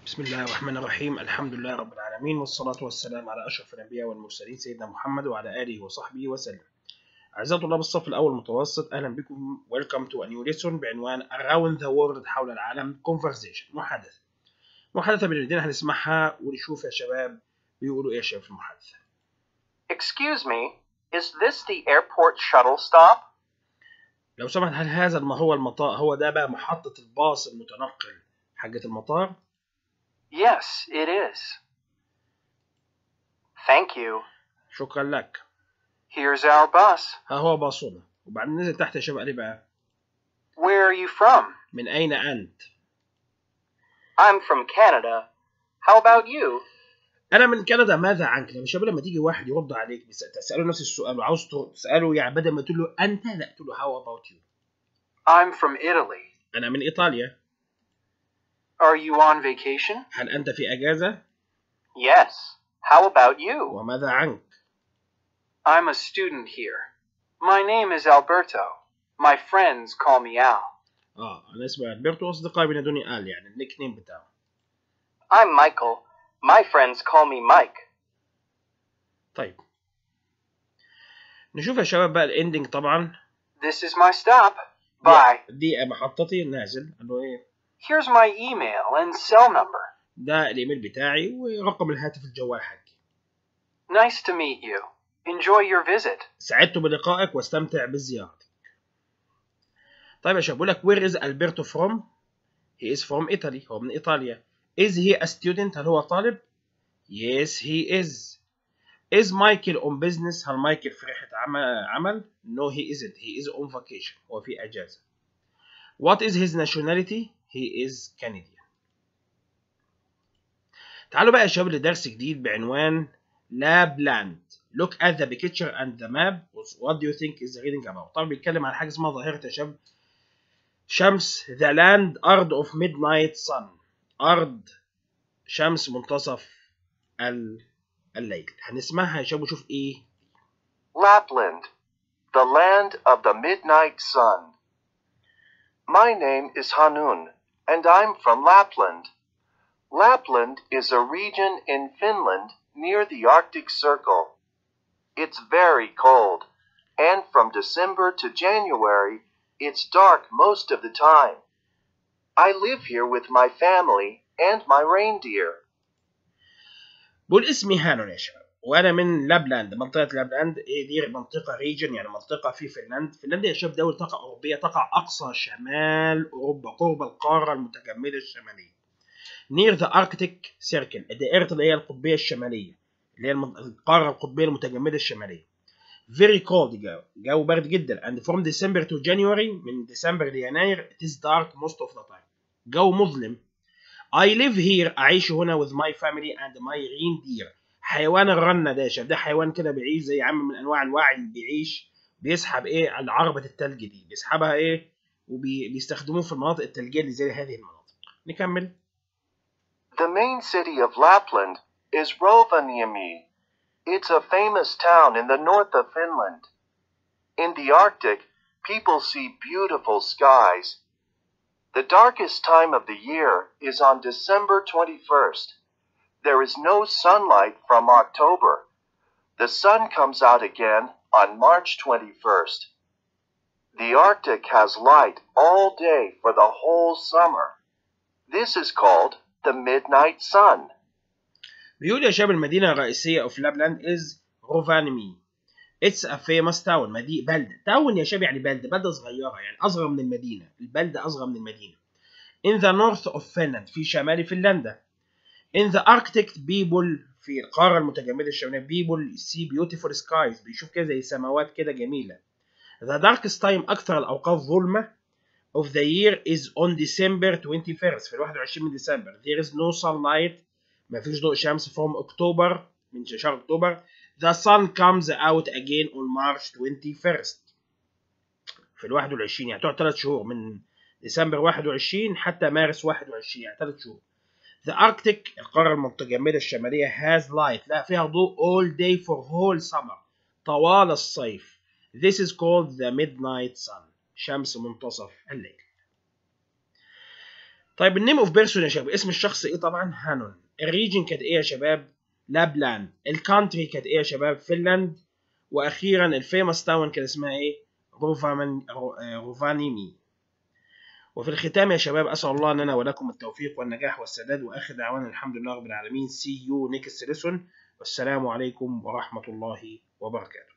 بسم الله الرحمن الرحيم الحمد لله رب العالمين والصلاة والسلام على أشرف الأنبياء والمرسلين سيدنا محمد وعلى آله وصحبه وسلم أعزائي طلاب الصف الأول المتوسط أهلا بكم Welcome to a new lesson بعنوان Around the World حول العالم Conversation محادثة محادثة بين الاثنين هنسمعها ونشوف يا شباب بيقولوا إيه يا شباب في المحادثة Excuse me, is this the airport shuttle stop? لو سمحت هل هذا ما هو المطار هو ده بقى محطة الباص المتنقل حاجة المطار Yes, it is. Thank you. شكرا لك Here's our bus. ها هو باصنا وبعدين نزل تحت يا شباب قال إيه بقى Where are you from? من أين أنت I'm from Canada. How about you? انا من كندا ماذا عنك لما شباب لما تيجي واحد يرد عليك بس- تساله نفس السؤال وعاوز تساله يعني بدل ما تقول له انت لا تقول له هاو اباوت يو I'm from Italy. انا من ايطاليا Are you on vacation? هل انت في اجازه Yes. How about you? وماذا عنك I'm a student here. My name is Alberto. My friends call me Al. اه انا اسمي البرتو واصدقائي بينادوني ال يعني النيك نيم بتاعه I'm Michael. My friends call me Mike. طيب نشوف يا شباب بقى الاندنج طبعا This is my stop. Bye. دي محطتي نازل قال له ايه Here's my email and cell number. ده الايميل بتاعي ورقم الهاتف الجوال حقي Nice to meet you. Enjoy your visit. سعدت بلقائك واستمتع بزيارتك طيب يا شباب بقول لك where is Alberto from he is from Italy هو من إيطاليا is he a student هل هو طالب yes he is is Michael on business هل مايكل في رحلة عمل عمل no he isn't he is on vacation هو في أجازة what is his nationality he is Canadian تعالوا بقى يا شباب لدرس جديد بعنوان لابلاند look at the picture and the map what do you think is the reading about طبعا بيتكلم عن حاجه اسمها ظاهره يا شباب شمس the land أرض of midnight sun أرض شمس منتصف ال- الليل هنسمعها يا شباب وشوف ايه Lapland, the land of the midnight sun. My name is Hanun, and I'm from Lapland. Lapland is a region in Finland near the Arctic Circle. It's very cold, and from December to January, it's dark most of the time. I live here with my family and my reindeer. بقول اسمي هانون يا شباب وانا من لابلاند منطقه لابلاند إيه دي منطقه ريجن يعني منطقه في فنلند فنلندا يا شباب دوله تقع اوروبيه تقع اقصى شمال اوروبا قرب القاره المتجمده الشماليه near the Arctic Circle دائره اللي هي القطبيه الشماليه اللي هي المن- القاره القطبيه المتجمده الشماليه very cold جو جو برد جدا and from December to January من ديسمبر ليناير it is dark most of the time جو مظلم I live here أعيش هنا with my family and my reindeer حيوان الرنة ده يا شباب ده حيوان كده بيعيش زي عم من أنواع الوعي اللي بيعيش بيسحب إيه على عربة التلج دي بيسحبها إيه وبيستخدموه في المناطق التلجية اللي زي هذه المناطق نكمل The main city of Lapland is Rovaniemi. It's a famous town in the north of Finland. In the Arctic, people see beautiful skies. The darkest time of the year is on December 21st. There is no sunlight from October. The sun comes out again on March 21st. The Arctic has light all day for the whole summer. This is called the midnight sun. بيقول يا شباب المدينة الرئيسية of Lapland is Rovaniemi. It's a famous town مدينة بلدة تاون يا شباب يعني بلدة بلدة صغيرة يعني أصغر من المدينة البلدة أصغر من المدينة in the north of Finland في شمال فنلندا in the Arctic people في القارة المتجمدة الشمالية people see beautiful skies بيشوف كده زي سماوات كده جميلة the darkest time أكثر الأوقات ظلمة of the year is on December 21st في ال 21 من ديسمبر there is no sunlight ما فيش ضوء شمس from October من شهر أكتوبر the sun comes out again on March 21st في ال 21 يعني تقعد 3 شهور من ديسمبر 21 حتى مارس 21 يعني 3 شهور The Arctic القارة المتجمدة الشمالية has light لا فيها ضوء all day for whole summer طوال الصيف This is called the midnight sun شمس منتصف الليل طيب النيم اوف بيرسون يا شباب اسم الشخص ايه طبعا هانون الريجن كانت ايه يا شباب لابلاند الكانتري كانت ايه يا شباب فنلاند واخيرا الفيموس تاون كان اسمها ايه روفامان رو- آه، روفانيمي وفي الختام يا شباب اسال الله لنا ولكم التوفيق والنجاح والسداد واخر دعوانا الحمد لله رب العالمين سي يو نيكست ليسون والسلام عليكم ورحمه الله وبركاته